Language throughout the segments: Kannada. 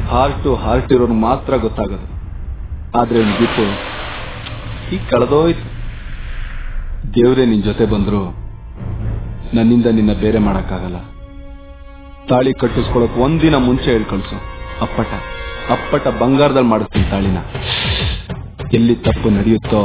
ಹಾರ್ಟ್ ಟು ಹಾರ್ಟ್ ಇರೋರು ಮಾತ್ರ ಗೊತ್ತಾಗೋದು ಆದ್ರೆ ಒಂದು ದೀಪು ಈಗ ಕಳೆದೋಯ್ತು ದೇವ್ರೇ ನಿನ್ ಜೊತೆ ಬಂದ್ರು ನನ್ನಿಂದ ನಿನ್ನ ಬೇರೆ ಮಾಡಕ್ಕಾಗಲ್ಲ ತಾಳಿ ಕಟ್ಟಿಸ್ಕೊಳಕ್ ಒಂದಿನ ಮುಂಚೆ ಹೇಳ್ಕಳ್ಸು ಅಪ್ಪಟ ಅಪ್ಪಟ ಬಂಗಾರದಲ್ಲಿ ಮಾಡಿಸ್ತೀನಿ ತಾಳಿನ ಎಲ್ಲಿ ತಪ್ಪು ನಡೆಯುತ್ತೋ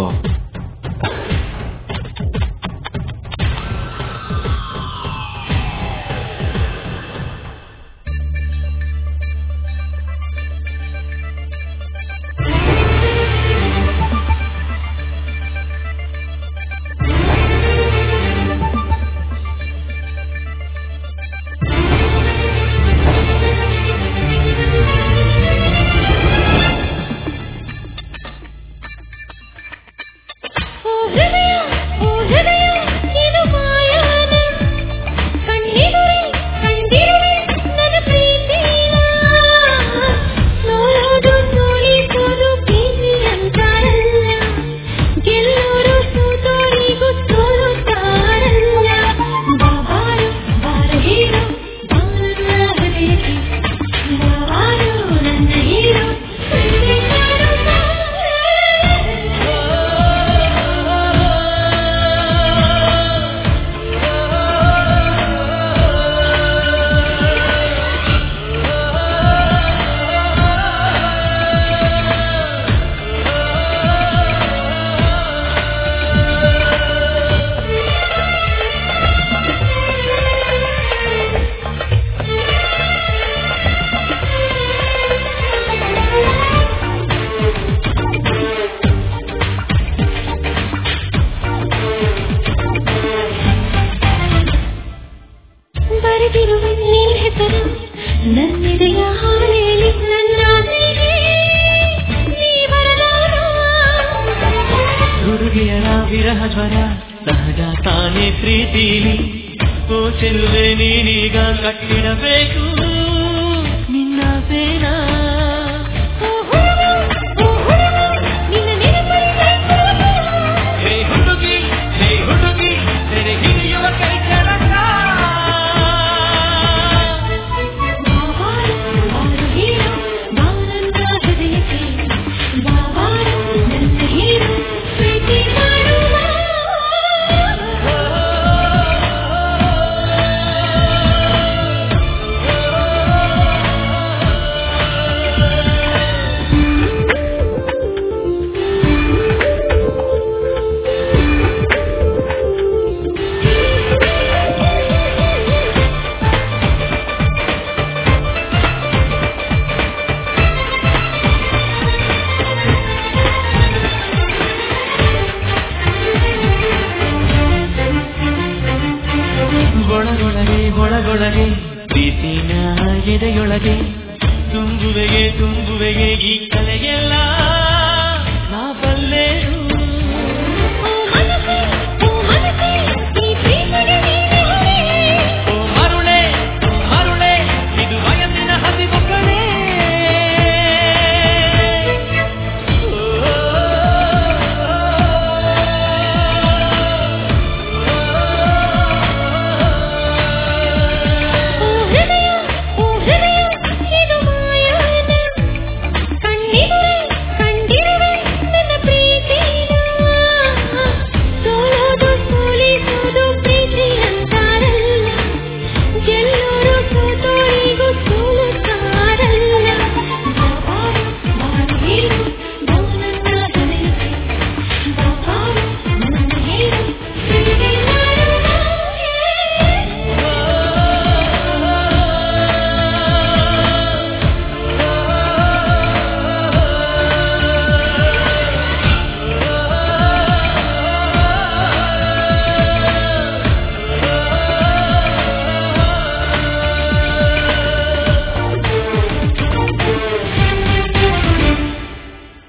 ಓ ಹೃದಯ ಓ ಹೃದಯ ಇದು ಮಾಯಾನ ಕಣ್ಣೆದುರೇ ಕಂಡಿರುವೆ ನನ್ನ ಪ್ರೀತಿನ ನೋಡೋದು ಸೋಲಿಸೋದು ಪ್ರೀತಿ ಅಂತಾರಲ್ಲ ಗೆಲ್ಲೋರು ಸೋತೋರಿಗೂ ಸೋಲುತ್ತಾರಲ್ಲ ಬಾಬಾರು ಬಾರ ಹೀರೋ ಬಾರನ್ನ ಹೃದಯಕ್ಕೆ ಬಾಬಾರು ನನ್ನ ಹೀರೋ ಸಂಜೆ ಬರೆದಿರುವ ನಿನ್ನ ಹೆಸರು ನನ್ನಿದೆಯ ಹಾಳೆಯಲ್ಲಿ ನನ್ನ ಆಸೆಗೆ ನೀ ಬರಲಾರ ಹುಡುಗಿಯರ ವಿರಹ ಜ್ವರ ಸಹಜ ತಾನೇ ಪ್ರೀತಿಲಿ ಓ ಚೆಲುವೆ ನೀನೀಗ ಕಟ್ಟಿಡಬೇಕು ನಿನ್ನ ಸೇನಾ ಓ ಹುಡುಗ ಓ ಹುಡುಗ ನಿನ್ನ ನೆನಪಲ್ಲಿ ಹೇ ಹುಡುಗಿ ಹೇ ಹುಡುಗಿ ತೆರೆ ಹಿಡಿಯುವ ಕೈ ಕೆಳಗ ಬಾಬಾರು ಬಾರು ಹೀರೋ ಬಾರನ್ನ ಹೃದಯಕ್ಕೆ ಬಾಬಾರು ನನ್ನ ಹೀರೋ ಪ್ರೀತಿ ಮಾಡುವ ಒಳಗೊಳಗೆ ಒಳಗೊಳಗೆ ಪ್ರೀತಿನ ಎದೆಯೊಳಗೆ ತುಂಬುವೆಗೆ ತುಂಬುವೆಗೆ ಈ ಕಲೆಗೆಲ್ಲ